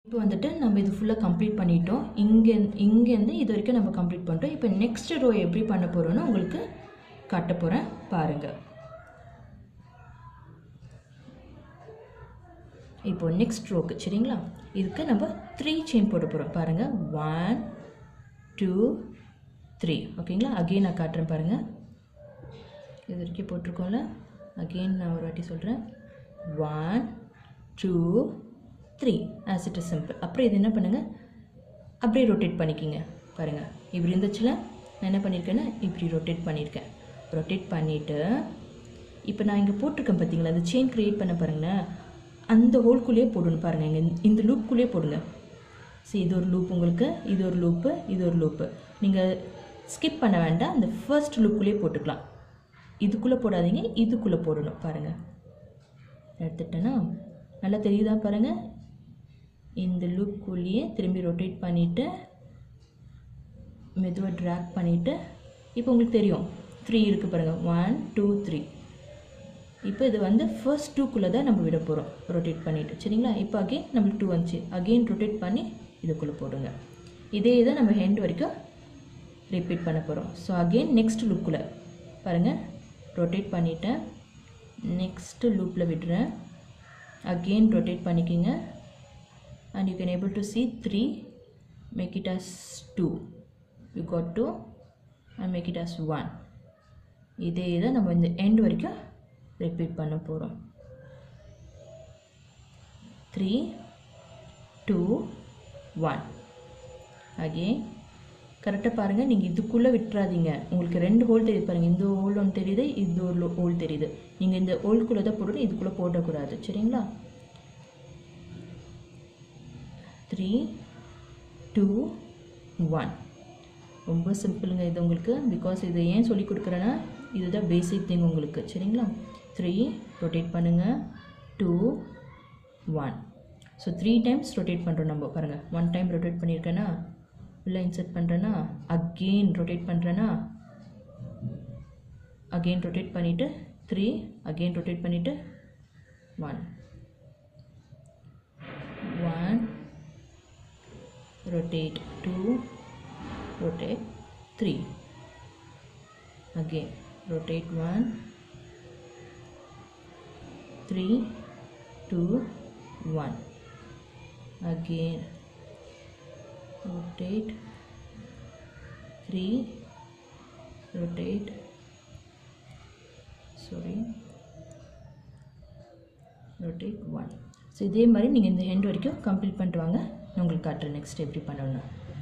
இப்போ வந்துட்டு நம்ம இது ஃபுல்லாக கம்ப்ளீட் பண்ணிட்டோம் இங்கே இங்கேருந்து இது வரைக்கும் நம்ம கம்ப்ளீட் பண்ணிட்டோம் இப்போ நெக்ஸ்ட் ரோ எப்படி பண்ண போகிறோன்னு உங்களுக்கு காட்ட போகிறேன் பாருங்கள் இப்போ நெக்ஸ்ட் ரோக்கு சரிங்களா இதுக்கு நம்ம த்ரீ செயின் போட போகிறோம் பாருங்கள் ஒன் டூ த்ரீ ஓகேங்களா அகெயின் நான் காட்டுறேன் பாருங்கள் இது வரைக்கும் போட்டிருக்கோம்ல அகெயின் நான் ஒரு வாட்டி சொல்கிறேன் one two three as it is simple அப்புறம் இது என்ன பண்ணுங்கள் அப்படியே ரொட்டேட் பண்ணிக்கிங்க பாருங்கள் இப்படி இருந்துச்சுல நான் என்ன பண்ணியிருக்கேன்னா இப்படி ரொட்டேட் பண்ணியிருக்கேன் ரொட்டேட் பண்ணிவிட்டு இப்போ நான் இங்கே போட்டிருக்கேன் பார்த்தீங்களா அந்த செயின் க்ரியேட் பண்ண பாருங்களேன் அந்த ஹோல்குள்ளேயே போடணும் பாருங்கள் இங்கே இந்த லூப்புக்குள்ளேயே போடுங்க சரி இது ஒரு லூப் உங்களுக்கு இது ஒரு லூப்பு இது ஒரு லூப்பு நீங்கள் ஸ்கிப் பண்ண வேண்டாம் அந்த ஃபர்ஸ்ட் லூப்புக்குள்ளேயே போட்டுக்கலாம் இதுக்குள்ளே போடாதீங்க இதுக்குள்ளே போடணும் பாருங்கள் எடுத்துட்டேன்னா நல்லா தெரியுதா பாருங்கள் இந்த லூப்புக்குள்ளேயே திரும்பி ரொட்டேட் பண்ணிவிட்டு மெதுவாக ட்ராக் பண்ணிவிட்டு இப்போ உங்களுக்கு தெரியும் த்ரீ இருக்குது பாருங்கள் ஒன் டூ த்ரீ இப்போ இது வந்து ஃபர்ஸ்ட் டூக்குள்ளே தான் நம்ம விட போகிறோம் ரொட்டேட் பண்ணிவிட்டு சரிங்களா இப்போ அகெயின் நம்மளுக்கு டூ வந்துச்சு அகெயின் ரொட்டேட் பண்ணி இதுக்குள்ளே போடுங்க இதே இதை நம்ம ஹெண்ட் வரைக்கும் ரிப்பீட் பண்ண போகிறோம் ஸோ அகெயின் நெக்ஸ்ட் லுக்கில் பாருங்கள் ரொட்டேட் பண்ணிவிட்டேன் நெக்ஸ்ட்டு லூப்பில் விடுறேன் அகெயின் ரொட்டேட் பண்ணிக்கிங்க and you can able to see three make it as two you got two and make it as one இதே இதை நம்ம இந்த எண்ட் வரைக்கும் ரிப்பீட் பண்ண போகிறோம் த்ரீ டூ ஒன் அகெயின் கரெக்டாக பாருங்கள் நீங்கள் இதுக்குள்ளே விட்டுறாதீங்க உங்களுக்கு ரெண்டு ஹோல் தெரியுது பாருங்கள் இந்த ஹோல் ஒன்று தெரியுது இது ஒரு ஹோல் தெரியுது நீங்கள் இந்த ஹோல்குள்ளே தான் போடணும் இதுக்குள்ளே போடக்கூடாது சரிங்களா த்ரீ டூ ஒன் ரொம்ப சிம்பிளுங்க இது உங்களுக்கு பிகாஸ் இது ஏன் சொல்லி கொடுக்குறேன்னா இதுதான் பேசிக் திங் உங்களுக்கு சரிங்களா த்ரீ ரொட்டேட் பண்ணுங்கள் two one so three times rotate பண்ணுறோம் நம்ம பாருங்கள் ஒன் டைம் ரொட்டேட் பண்ணியிருக்கேன்னா உள்ளே இன்சர்ட் பண்ணுறேன்னா அகெயின் ரொட்டேட் பண்ணுறேன்னா அகெயின் ரொட்டேட் பண்ணிவிட்டு த்ரீ அகெயின் ரொட்டேட் பண்ணிவிட்டு one one rotate 2 rotate 3 again rotate 1 3 2 1 again rotate 3 rotate sorry rotate 1 so இதே மாதிரி நீங்கள் இந்த எண்ட் வரைக்கும் கம்ப்ளீட் பண்ணிட்டு வாங்க நான் உங்களுக்கு காட்டுறேன் நெக்ஸ்ட் எப்படி பண்ணணும்னு